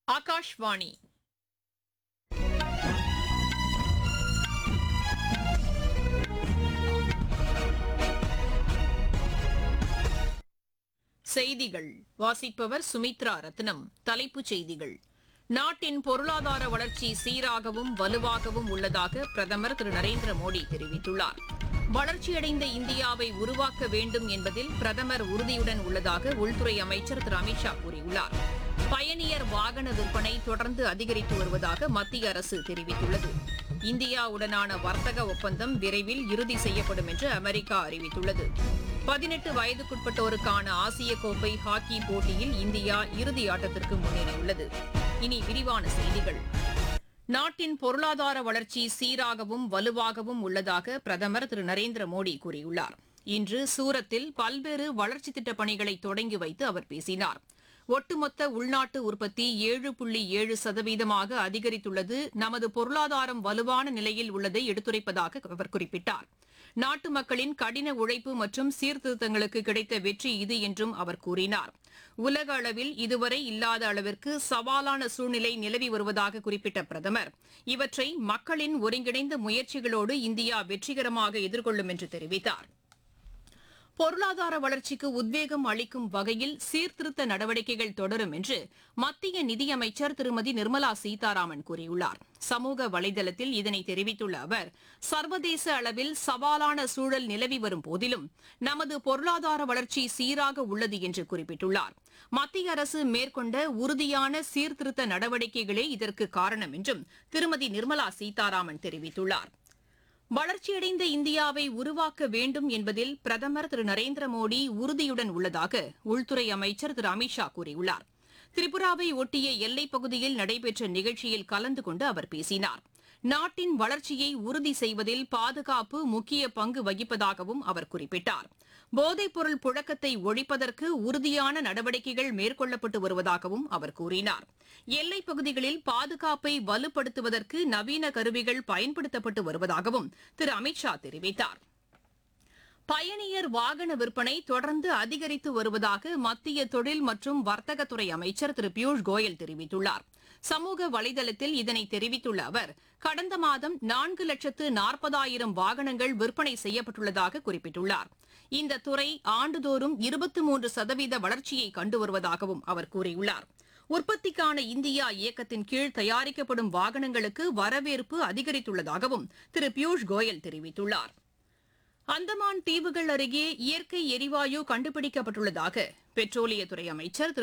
ஆகாஷ்வாணி செய்திகள் வாசிப்பவர் சுமித்ரா ரத்னம் தலைப்புச் செய்திகள் நாட்டின் பொருளாதார வளர்ச்சி சீராகவும் வலுவாகவும் உள்ளதாக பிரதமர் திரு நரேந்திர மோடி தெரிவித்துள்ளார் வளர்ச்சியடைந்த இந்தியாவை உருவாக்க வேண்டும் என்பதில் பிரதமர் உறுதியுடன் உள்ளதாக உள்துறை அமைச்சர் திரு அமித்ஷா கூறியுள்ளார் பயணியர் வாகன விற்பனை தொடர்ந்து அதிகரித்து வருவதாக மத்திய அரசு தெரிவித்துள்ளது இந்தியாவுடனான வர்த்தக ஒப்பந்தம் விரைவில் இறுதி செய்யப்படும் என்று அமெரிக்கா அறிவித்துள்ளது பதினெட்டு வயதுக்குட்பட்டோருக்கான ஆசிய கோப்பை ஹாக்கி போட்டியில் இந்தியா இறுதி ஆட்டத்திற்கு முன்னேறியுள்ளது இனி விரிவான செய்திகள் நாட்டின் பொருளாதார வளர்ச்சி சீராகவும் வலுவாகவும் உள்ளதாக பிரதமர் திரு நரேந்திர மோடி கூறியுள்ளார் இன்று சூரத்தில் பல்வேறு வளர்ச்சித் திட்டப் பணிகளை தொடங்கி வைத்து அவர் பேசினார் ஒட்டுமொத்த உள்நாட்டு உற்பத்தி ஏழு புள்ளி ஏழு சதவீதமாக அதிகரித்துள்ளது நமது பொருளாதாரம் வலுவான நிலையில் உள்ளதை எடுத்துரைப்பதாக அவர் குறிப்பிட்டார் நாட்டு மக்களின் கடின உழைப்பு மற்றும் சீர்திருத்தங்களுக்கு கிடைத்த வெற்றி இது என்றும் அவர் கூறினார் உலக அளவில் இதுவரை இல்லாத அளவிற்கு சவாலான சூழ்நிலை நிலவி வருவதாக குறிப்பிட்ட பிரதமர் இவற்றை மக்களின் ஒருங்கிணைந்த முயற்சிகளோடு இந்தியா வெற்றிகரமாக எதிர்கொள்ளும் என்று தெரிவித்தார் பொருளாதார வளர்ச்சிக்கு உத்வேகம் அளிக்கும் வகையில் சீர்திருத்த நடவடிக்கைகள் தொடரும் என்று மத்திய நிதியமைச்சர் திருமதி நிர்மலா சீதாராமன் கூறியுள்ளார் சமூக வலைதளத்தில் இதனை தெரிவித்துள்ள அவர் சர்வதேச அளவில் சவாலான சூழல் நிலவி வரும் போதிலும் நமது பொருளாதார வளர்ச்சி சீராக உள்ளது என்று குறிப்பிட்டுள்ளார் மத்திய அரசு மேற்கொண்ட உறுதியான சீர்திருத்த நடவடிக்கைகளே இதற்கு காரணம் என்றும் திருமதி நிர்மலா சீதாராமன் தெரிவித்துள்ளார் வளர்ச்சியடைந்த இந்தியாவை உருவாக்க வேண்டும் என்பதில் பிரதமர் திரு நரேந்திர மோடி உறுதியுடன் உள்ளதாக உள்துறை அமைச்சர் திரு அமித்ஷா கூறியுள்ளார் திரிபுராவை ஒட்டிய எல்லைப் பகுதியில் நடைபெற்ற நிகழ்ச்சியில் கலந்து கொண்டு அவர் பேசினார் நாட்டின் வளர்ச்சியை உறுதி செய்வதில் பாதுகாப்பு முக்கிய பங்கு வகிப்பதாகவும் அவர் குறிப்பிட்டார் போதைப்பொருள் புழக்கத்தை ஒழிப்பதற்கு உறுதியான நடவடிக்கைகள் மேற்கொள்ளப்பட்டு வருவதாகவும் அவர் கூறினார் எல்லைப் பகுதிகளில் பாதுகாப்பை வலுப்படுத்துவதற்கு நவீன கருவிகள் பயன்படுத்தப்பட்டு வருவதாகவும் திரு அமித்ஷா தெரிவித்தார் பயணியர் வாகன விற்பனை தொடர்ந்து அதிகரித்து வருவதாக மத்திய தொழில் மற்றும் வர்த்தகத்துறை அமைச்சர் திரு பியூஷ் கோயல் தெரிவித்துள்ளார் சமூக வலைதளத்தில் இதனை தெரிவித்துள்ள அவர் கடந்த மாதம் நான்கு லட்சத்து நாற்பதாயிரம் வாகனங்கள் விற்பனை செய்யப்பட்டுள்ளதாக குறிப்பிட்டுள்ளார் இந்த துறை ஆண்டுதோறும் இருபத்தி மூன்று சதவீத வளர்ச்சியை கண்டு வருவதாகவும் அவர் கூறியுள்ளார் உற்பத்திக்கான இந்தியா இயக்கத்தின் கீழ் தயாரிக்கப்படும் வாகனங்களுக்கு வரவேற்பு அதிகரித்துள்ளதாகவும் திரு பியூஷ் கோயல் தெரிவித்துள்ளார் அந்தமான் தீவுகள் அருகே இயற்கை எரிவாயு கண்டுபிடிக்கப்பட்டுள்ளதாக பெட்ரோலியத்துறை அமைச்சர் திரு